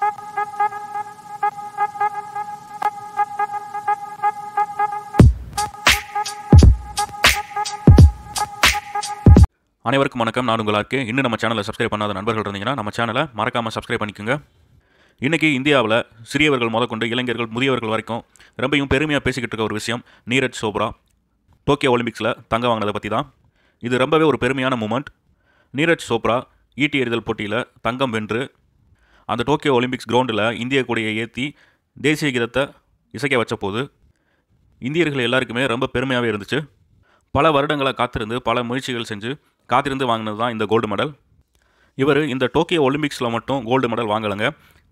அனைவருக்கும் வணக்கம் நான் உங்களா இருக்கேன் இன்னும் நம்ம சேனலை சப்ஸ்கிரைப் பண்ணாத நண்பர்கள் இருந்தீங்கன்னா நம்ம சேனலை மறக்காமல் சப்ஸ்கிரைப் பண்ணிக்கோங்க இன்றைக்கி இந்தியாவில் சிறியவர்கள் முதற்கொண்டு இளைஞர்கள் முதியவர்கள் வரைக்கும் ரொம்பவும் பெருமையாக பேசிக்கிட்டு இருக்க ஒரு விஷயம் நீரஜ் சோப்ரா டோக்கியோ ஒலிம்பிக்ஸில் தங்கம் வாங்கினதை பற்றி தான் இது ரொம்பவே ஒரு பெருமையான மூமெண்ட் நீரஜ் சோப்ரா ஈட்டி எறிதல் போட்டியில் தங்கம் வென்று அந்த டோக்கியோ ஒலிம்பிக்ஸ் கிரவுண்டில் இந்திய கொடியை ஏற்றி தேசிய கீதத்தை இசைக்க வச்ச போது இந்தியர்கள் எல்லாருக்குமே ரொம்ப பெருமையாகவே இருந்துச்சு பல வருடங்களை காத்திருந்து பல முயற்சிகள் செஞ்சு காத்திருந்து வாங்கினது தான் இந்த கோல்டு மெடல் இவர் இந்த டோக்கியோ ஒலிம்பிக்ஸில் மட்டும் கோல்டு மெடல் வாங்கலைங்க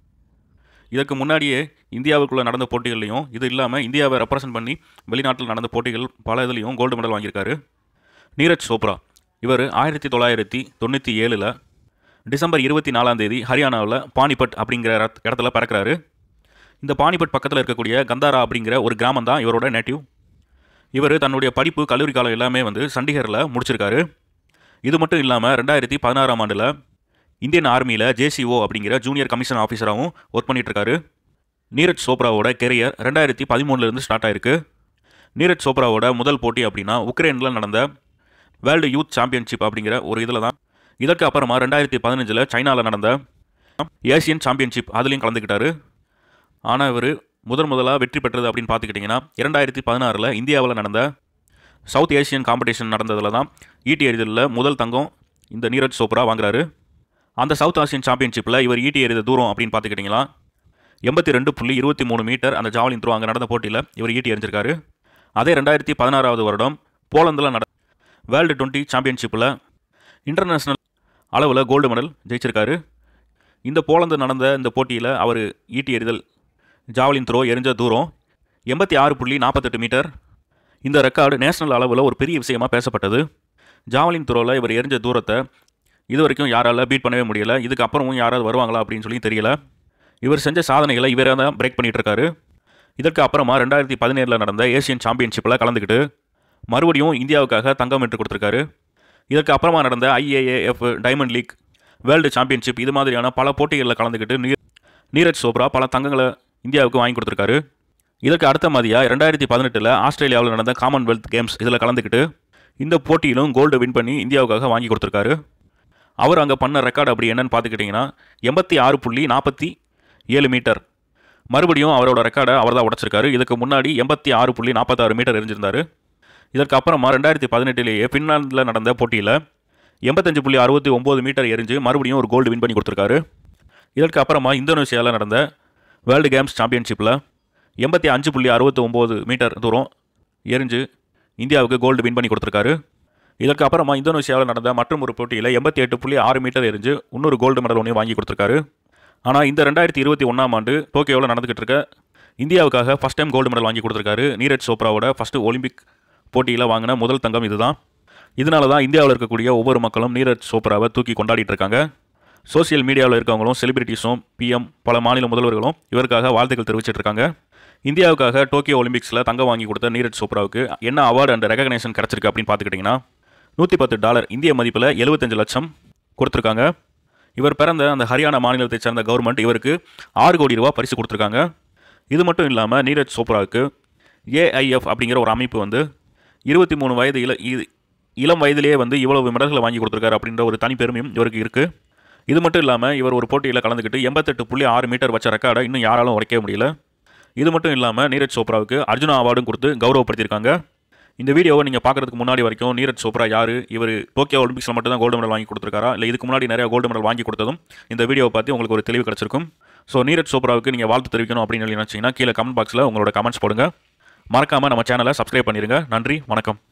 இதற்கு முன்னாடியே இந்தியாவுக்குள்ளே நடந்த போட்டிகள்லையும் இது இல்லாமல் இந்தியாவை ரெப்ரசன்ட் பண்ணி வெளிநாட்டில் நடந்த போட்டிகள் பல இதுலேயும் கோல்டு மெடல் வாங்கியிருக்காரு நீரஜ் சோப்ரா இவர் ஆயிரத்தி தொள்ளாயிரத்தி தொண்ணூற்றி ஏழில் டிசம்பர் இருபத்தி நாலாம் தேதி ஹரியானாவில் பானிபட் அப்படிங்கிற இடத்- இடத்துல பிறக்கிறாரு இந்த பானிபட் பக்கத்தில் இருக்கக்கூடிய கந்தாரா அப்படிங்கிற ஒரு கிராமம் தான் இவரோட நேட்டிவ் இவர் தன்னுடைய படிப்பு கல்லூரி காலம் எல்லாமே வந்து சண்டிகரில் முடிச்சிருக்காரு இது மட்டும் இல்லாமல் ரெண்டாயிரத்தி பதினாறாம் ஆண்டில் இந்தியன் ஆர்மியில் ஜேசிஓ அப்படிங்கிற ஜூனியர் கமிஷன் ஆஃபீஸராகவும் ஒர்க் பண்ணிட்டு இருக்காரு நீரஜ் சோப்ராவோட கெரியர் ரெண்டாயிரத்தி பதிமூணுலேருந்து ஸ்டார்ட் ஆயிருக்கு நீரஜ் சோப்ராவோட முதல் போட்டி அப்படின்னா உக்ரைனில் நடந்த வேர்ல்டு யூத் சாம்பியன்ஷிப் அப்படிங்கிற ஒரு இதில் தான் இதற்கு அப்புறமா ரெண்டாயிரத்தி பதினஞ்சில் சைனாவில் நடந்த ஏசியன் சாம்பியன்ஷிப் அதுலேயும் கலந்துக்கிட்டாரு ஆனால் இவர் முதன் முதலாக வெற்றி பெற்றது அப்படின்னு பார்த்துக்கிட்டிங்கன்னா இரண்டாயிரத்தி பதினாறில் இந்தியாவில் நடந்த சவுத் ஏசியன் காம்படிஷன் நடந்ததில் தான் ஈட்டி எறிதலில் முதல் தங்கம் இந்த நீரஜ் சோப்ரா வாங்குறாரு அந்த சவுத் ஆசியன் சாம்பியன்ஷிப்பில் இவர் ஈட்டி எறித தூரம் அப்படின்னு பார்த்துக்கிட்டிங்களா எண்பத்தி ரெண்டு புள்ளி இருபத்தி மூணு மீட்டர் அந்த ஜாவலின் த்ரோ அங்கே நடந்த போட்டியில் இவர் ஈட்டி எறிஞ்சிருக்காரு அதே ரெண்டாயிரத்தி பதினாறாவது வருடம் போலந்தில் நட வேர்ல்டு டுவெண்ட்டி சாம்பியன்ஷிப்பில் இன்டர்நேஷ்னல் அளவில் கோல்டு மெடல் ஜெயிச்சிருக்காரு இந்த போலந்து நடந்த இந்த போட்டியில் அவர் ஈட்டி எறிதல் ஜாவலின் த்ரோ எரிஞ்ச தூரம் எண்பத்தி ஆறு புள்ளி நாற்பத்தெட்டு மீட்டர் இந்த ரெக்கார்டு நேஷனல் அளவில் ஒரு பெரிய விஷயமா பேசப்பட்டது ஜாவலின் த்ரோவில் இவர் எரிஞ்ச தூரத்தை இது வரைக்கும் யாரால பீட் பண்ணவே முடியல இதுக்கு அப்புறமும் யாராவது வருவாங்களா அப்படின்னு சொல்லி தெரியல இவர் செஞ்ச சாதனைகளை இவரே தான் பிரேக் பண்ணிட்டு இருக்காரு இதற்கு அப்புறமா ரெண்டாயிரத்தி பதினேழில் நடந்த ஏசியன் சாம்பியன்ஷிப்பில் கலந்துக்கிட்டு மறுபடியும் இந்தியாவுக்காக தங்கம் வென்று கொடுத்துருக்காரு இதற்கு அப்புறமா நடந்த IAAF diamond league world championship இது மாதிரியான பல போட்டிகளில் கலந்துக்கிட்டு நீ நீரஜ் சோப்ரா பல தங்கங்களை இந்தியாவுக்கு வாங்கி கொடுத்துருக்காரு இதற்கு அடுத்த மாதிரியாக ரெண்டாயிரத்தி பதினெட்டில் ஆஸ்திரேலியாவில் நடந்த காமன்வெல்த் கேம்ஸ் இதில் கலந்துக்கிட்டு இந்த போட்டியிலும் கோல்டு வின் பண்ணி இந்தியாவுக்காக வாங்கி கொடுத்துருக்காரு அவர் அங்கே பண்ண ரெக்கார்டு அப்படி என்னன்னு பார்த்துக்கிட்டிங்கன்னா எண்பத்தி ஆறு புள்ளி நாற்பத்தி ஏழு மீட்டர் மறுபடியும் அவரோட ரெக்கார்டை அவர் தான் உடச்சிருக்காரு இதுக்கு முன்னாடி எண்பத்தி ஆறு புள்ளி நாற்பத்தாறு மீட்டர் எரிஞ்சிருந்தாரு இதற்கு அப்புறமா ரெண்டாயிரத்தி பதினெட்டுலேயே ஃபின்லாந்தில் நடந்த போட்டியில் எண்பத்தஞ்சு புள்ளி அறுபத்தி ஒம்பது மீட்டர் எரிஞ்சு மறுபடியும் ஒரு கோல்டு வின் பண்ணி கொடுத்துருக்காரு இதற்கு அப்புறமா இந்தோனேஷியாவில் நடந்த வேர்ல்டு கேம்ஸ் சாம்பியன்ஷிப்பில் எண்பத்தி அஞ்சு புள்ளி அறுபத்தி ஒம்பது மீட்டர் தூரம் எரிஞ்சு இந்தியாவுக்கு கோல்டு வின் பண்ணி கொடுத்துருக்காரு இதற்கு அப்புறமா இந்தோனேஷியாவில் நடந்த மற்றும் ஒரு போட்டியில் எண்பத்தி எட்டு புள்ளி ஆறு மீட்டர் எரிஞ்சு இன்னொரு கோல்டு மெடல் ஒன்றையும் வாங்கி கொடுத்துருக்காரு ஆனால் இந்த ரெண்டாயிரத்தி இருபத்தி ஒன்றாம் ஆண்டு டோக்கியோவில் நடந்துக்கிட்டு இருக்க இந்தியாவுக்காக ஃபஸ்ட் டைம் கோல்டு மெடல் வாங்கி கொடுத்துருக்காரு நீரஜ் சோப்ராவோட ஃபஸ்ட்டு ஒலிம்பிக் போட்டியில் வாங்கின முதல் தங்கம் இதுதான் இதனால தான் இந்தியாவில் இருக்கக்கூடிய ஒவ்வொரு மக்களும் நீரஜ் சோப்ராவை தூக்கி கொண்டாடிட்டு இருக்காங்க சோஷியல் மீடியாவில் இருக்கவங்களும் செலிபிரிட்டிஸும் பிஎம் பல மாநில முதல்வர்களும் இவருக்காக வாழ்த்துக்கள் தெரிவிச்சிட்டு இருக்காங்க இந்தியாவுக்காக டோக்கியோ ஒலிம்பிக்ஸில் தங்கம் வாங்கி கொடுத்த நீரஜ் சோப்ராவுக்கு என்ன அவார்டு அண்ட் ரெகக்னேஷன் கிடச்சிருக்கு அப்படின்னு பார்த்துக்கிட்டிங்கன்னா நூற்றி பத்து டாலர் இந்திய மதிப்பில் எழுபத்தஞ்சு லட்சம் கொடுத்துருக்காங்க இவர் பிறந்த அந்த ஹரியானா மாநிலத்தை சேர்ந்த கவர்மெண்ட் இவருக்கு ஆறு கோடி ரூபா பரிசு கொடுத்துருக்காங்க இது மட்டும் இல்லாமல் நீரஜ் சோப்ராவுக்கு ஏஐஎஃப் அப்படிங்கிற ஒரு அமைப்பு வந்து இருபத்தி மூணு வயது இள இ- இளம் வயதிலேயே வந்து இவ்வளவு மெடல்களை வாங்கி கொடுத்துருக்காரு அப்படின்ற ஒரு தனி பெருமையும் இவருக்கு இருக்குது இது மட்டும் இல்லாமல் இவர் ஒரு போட்டியில் கலந்துக்கிட்டு எண்பத்தெட்டு புள்ளி ஆறு மீட்டர் வச்ச ரெக்கார்டை இன்னும் யாராலும் உடைக்கவே முடியல இது மட்டும் இல்லாமல் நீரஜ் சோப்ராவுக்கு அர்ஜுனா அவார்டும் கொடுத்து கௌரவப்படுத்தியிருக்காங்க இந்த வீடியோவை நீங்கள் பார்க்குறதுக்கு முன்னாடி வரைக்கும் நீரஜ் சோப்ரா யார் இவர் டோக்கியோ ஒலிம்பிக்ஸில் மட்டும் தான் கோல்டு மெடல் வாங்கி கொடுத்துருக்காரா இல்லை இதுக்கு முன்னாடி நிறைய கோல்டு மெடல் வாங்கி கொடுத்ததும் இந்த வீடியோவை பார்த்து உங்களுக்கு ஒரு தெளிவு கிடச்சிருக்கும் ஸோ நீரஜ் சோப்ராவுக்கு நீங்கள் வாழ்த்து தெரிவிக்கணும் அப்படின்னு சொல்லி நினச்சிங்கன்னா கீழே கமெண்ட் பாக்ஸில் உங்களோட கமெண்ட்ஸ் போடுங்க மறக்காமல் நம்ம சேனலை சப்ஸ்கிரைப் பண்ணிடுங்க நன்றி வணக்கம்